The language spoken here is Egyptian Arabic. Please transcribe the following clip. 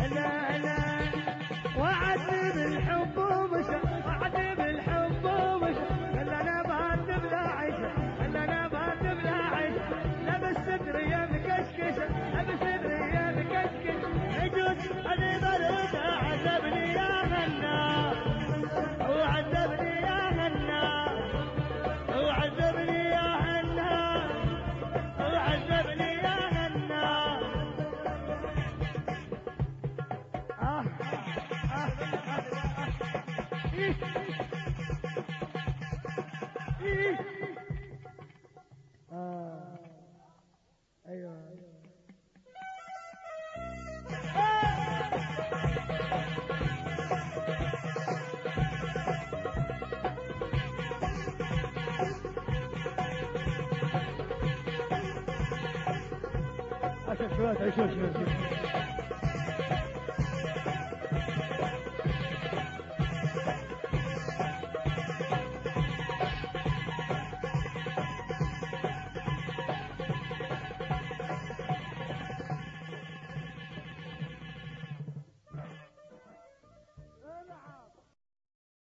لا لا وعد بالحب ومشى وعد بالحب ومشى قال انا بات بلا عيشه قال انا بات بلا عيشه لبس صدري مكشكشه لبس صدري مكشكشه يجوز هذه ضربه عذبني يا غنا وعذبني يا غنا وعذبني يا غنا وعذبني يا غنا آه آه إيه إيه آه أيوه عشان شوية عشان شوية